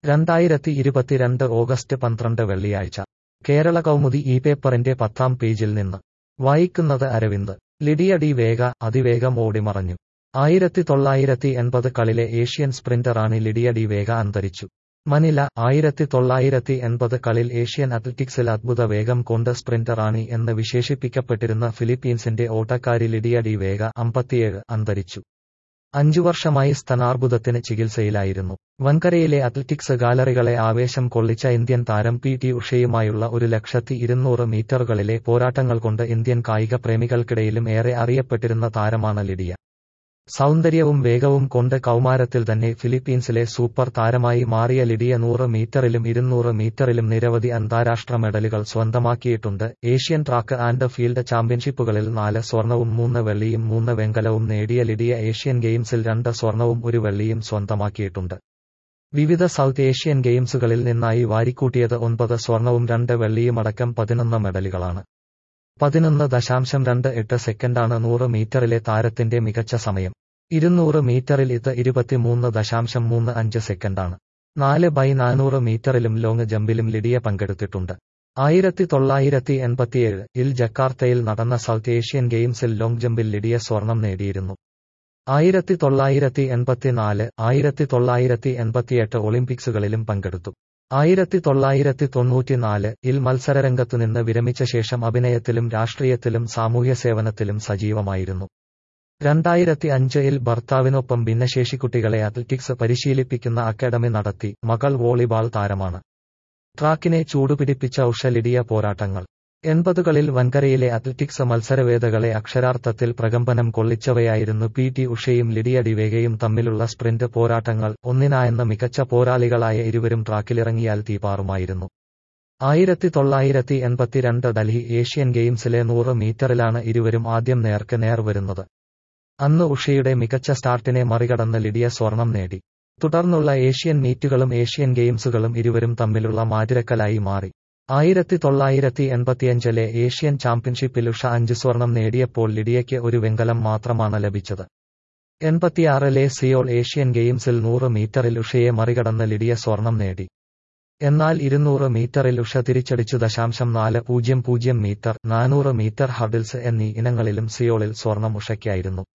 രണ്ടായിരത്തി ഇരുപത്തിരണ്ട് ഓഗസ്റ്റ് പന്ത്രണ്ട് വെള്ളിയാഴ്ച കേരള കൗമുദി ഈ പേപ്പറിന്റെ പത്താം പേജിൽ നിന്ന് വായിക്കുന്നത് അരവിന്ദ് ലിഡിയ ഡി വേഗ അതിവേഗം ഓടിമറഞ്ഞു ആയിരത്തി തൊള്ളായിരത്തി എൺപത് കളിലെ ഏഷ്യൻ സ്പ്രിന്ററാണ് ലിഡിയ ഡി വേഗ അന്തരിച്ചു മനില ആയിരത്തി തൊള്ളായിരത്തി എൺപത് കളിൽ ഏഷ്യൻ അത്ലറ്റിക്സിൽ അദ്ഭുത വേഗം കൊണ്ട് സ്പ്രിന്ററാണി എന്ന് വിശേഷിപ്പിക്കപ്പെട്ടിരുന്ന ഫിലിപ്പീൻസിന്റെ ഓട്ടക്കാരി ലിഡിയ ഡി വേഗ അമ്പത്തിയേഴ് അന്തരിച്ചു അഞ്ചു വർഷമായി സ്തനാർബുദത്തിന് ചികിത്സയിലായിരുന്നു വൻകരയിലെ അത്ലറ്റിക്സ് ഗാലറികളെ ആവേശം കൊള്ളിച്ച ഇന്ത്യൻ താരം പി ടി ഉഷയുമായുള്ള ഒരു ലക്ഷത്തി ഇരുന്നൂറ് മീറ്ററുകളിലെ പോരാട്ടങ്ങൾ കൊണ്ട് ഇന്ത്യൻ കായിക പ്രേമികൾക്കിടയിലും ഏറെ അറിയപ്പെട്ടിരുന്ന താരമാണ് ലിഡിയ സൗന്ദര്യവും വേഗവും കൊണ്ട് കൗമാരത്തിൽ തന്നെ ഫിലിപ്പീൻസിലെ സൂപ്പർ താരമായി മാറിയ ലിഡിയ നൂറ് മീറ്ററിലും ഇരുന്നൂറ് മീറ്ററിലും നിരവധി അന്താരാഷ്ട്ര മെഡലുകൾ സ്വന്തമാക്കിയിട്ടുണ്ട് ഏഷ്യൻ ട്രാക്ക് ആൻഡ് ഫീൽഡ് ചാമ്പ്യൻഷിപ്പുകളിൽ നാല് സ്വർണവും മൂന്ന് വെള്ളിയും മൂന്ന് വെങ്കലവും നേടിയ ലിഡിയ ഏഷ്യൻ ഗെയിംസിൽ രണ്ട് സ്വർണവും ഒരു വെള്ളിയും സ്വന്തമാക്കിയിട്ടുണ്ട് വിവിധ സൗത്ത് ഏഷ്യൻ ഗെയിംസുകളിൽ നിന്നായി വാരിക്കൂട്ടിയത് ഒൻപത് സ്വർണവും രണ്ട് വെള്ളിയുമടക്കം പതിനൊന്ന് മെഡലുകളാണ് പതിനൊന്ന് ദശാംശം രണ്ട് എട്ട് സെക്കൻഡാണ് നൂറ് മീറ്ററിലെ താരത്തിന്റെ മികച്ച സമയം ഇരുന്നൂറ് മീറ്ററിൽ ഇത് ഇരുപത്തിമൂന്ന് ദശാംശം മൂന്ന് അഞ്ച് സെക്കൻഡാണ് നാല് ബൈ നാനൂറ് മീറ്ററിലും ലോങ് ജമ്പിലും ലിഡിയ പങ്കെടുത്തിട്ടുണ്ട് ആയിരത്തി തൊള്ളായിരത്തി എൺപത്തിയേഴ് ഇൽ ജക്കാർത്തയിൽ നടന്ന സൗത്ത് ഏഷ്യൻ ഗെയിംസിൽ ലോങ് ജമ്പിൽ ലിഡിയ സ്വർണം നേടിയിരുന്നു ആയിരത്തി തൊള്ളായിരത്തി എൺപത്തിനാല് ആയിരത്തി തൊള്ളായിരത്തി എൺപത്തിയെട്ട് ഒളിമ്പിക്സുകളിലും പങ്കെടുത്തു ആയിരത്തി തൊള്ളായിരത്തി തൊണ്ണൂറ്റിനാല് ഇൽ മത്സരരംഗത്തുനിന്ന് വിരമിച്ച ശേഷം അഭിനയത്തിലും രാഷ്ട്രീയത്തിലും സാമൂഹ്യ സേവനത്തിലും സജീവമായിരുന്നു രണ്ടായിരത്തി അഞ്ച് ഇൽ ഭർത്താവിനൊപ്പം ഭിന്നശേഷിക്കുട്ടികളെ അത്ലറ്റിക്സ് പരിശീലിപ്പിക്കുന്ന അക്കാദമി നടത്തി മകൾ വോളിബാൾ താരമാണ് ട്രാക്കിനെ ചൂടുപിടിപ്പിച്ച ഉഷലിഡിയ പോരാട്ടങ്ങൾ എൺപതുകളിൽ വൻകരയിലെ അത്ലറ്റിക്സ് മത്സരവേദകളെ അക്ഷരാർത്ഥത്തിൽ പ്രകമ്പനം കൊള്ളിച്ചവയായിരുന്നു പി ടി ഉഷയും ലിഡിയ ഡിവേഗയും തമ്മിലുള്ള സ്പ്രിന്റ് പോരാട്ടങ്ങൾ ഒന്നിനായെന്ന മികച്ച പോരാളികളായ ഇരുവരും ട്രാക്കിലിറങ്ങിയാൽ തീപാറുമായിരുന്നു ആയിരത്തി തൊള്ളായിരത്തി എൺപത്തിരണ്ട് ഡൽഹി ഏഷ്യൻ ഗെയിംസിലെ നൂറ് മീറ്ററിലാണ് ഇരുവരും ആദ്യം നേർക്ക് നേർ വരുന്നത് അന്ന് ഉഷയുടെ മികച്ച സ്റ്റാർട്ടിനെ മറികടന്ന് ലിഡിയ സ്വർണം നേടി തുടർന്നുള്ള ഏഷ്യൻ മീറ്റുകളും ഏഷ്യൻ ഗെയിംസുകളും ഇരുവരും തമ്മിലുള്ള മാതിരക്കലായി മാറി ആയിരത്തി തൊള്ളായിരത്തി എൺപത്തിയഞ്ചിലെ ഏഷ്യൻ ചാമ്പ്യൻഷിപ്പിൽ ഉഷ അഞ്ച് സ്വർണം നേടിയപ്പോൾ ലിഡിയയ്ക്ക് ഒരു വെങ്കലം മാത്രമാണ് ലഭിച്ചത് എൺപത്തിയാറിലെ സിയോൾ ഏഷ്യൻ ഗെയിംസിൽ നൂറ് മീറ്ററിൽ ഉഷയെ മറികടന്ന് ലിഡിയ സ്വർണം നേടി എന്നാൽ ഇരുന്നൂറ് മീറ്ററിൽ ഉഷ തിരിച്ചടിച്ചു ദശാംശം നാല് പൂജ്യം പൂജ്യം മീറ്റർ നാനൂറ് മീറ്റർ ഹഡിൽസ് എന്നീ ഇനങ്ങളിലും സിയോളിൽ സ്വർണം ഉഷയ്ക്കായിരുന്നു